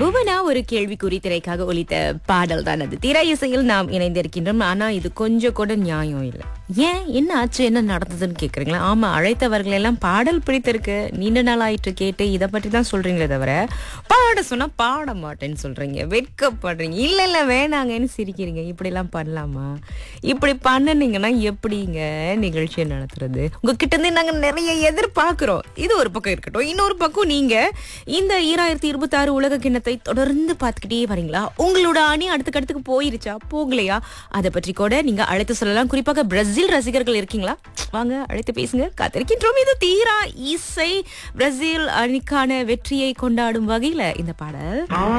புவனா ஒரு கேள்விக்குறி திரைக்காக ஒலித்த பாடல் தான் அது திரை இசையில் நாம் இணைந்திருக்கின்றோம் ஆனா இது கொஞ்சம் கூட நியாயம் இல்லை ஏன் என்ன ஆச்சு என்ன நடந்ததுன்னு கேக்குறீங்களா ஆமா அழைத்தவர்கள் எல்லாம் பாடல் பிடித்திருக்கு நீண்ட நாள் ஆயிட்டு கேட்டு இதை பற்றி தான் சொல்றீங்களே தவிர பாட சொன்னா பாட மாட்டேன்னு சொல்றீங்க வெட்கப்படுறீங்க இல்ல இல்ல வேணாங்கன்னு சிரிக்கிறீங்க இப்படி எல்லாம் பண்ணலாமா இப்படி பண்ணுனீங்கன்னா எப்படிங்க நிகழ்ச்சியை நடத்துறது உங்ககிட்ட இருந்து நாங்க நிறைய எதிர்பார்க்கிறோம் இது ஒரு பக்கம் இருக்கட்டும் இன்னொரு பக்கம் நீங்க இந்த ஈராயிரத்தி இருபத்தி ஆறு உலக கிண்ணத்தை தொடர்ந்து பார்த்துக்கிட்டே வரீங்களா உங்களோட அணி அடுத்த கட்டத்துக்கு போயிருச்சா போகலையா அதை பற்றி கூட நீங்க அழைத்து சொல்லலாம் குறிப்பாக பிரேசில் ரசிகர்கள் இருக்கீங்களா வாங்க அழைத்து பேசுங்க காத்திருக்கின்றோம் இது தீரா இசை பிரேசில் அணிக்கான வெற்றியை கொண்டாடும் வகையில இந்த பாடல்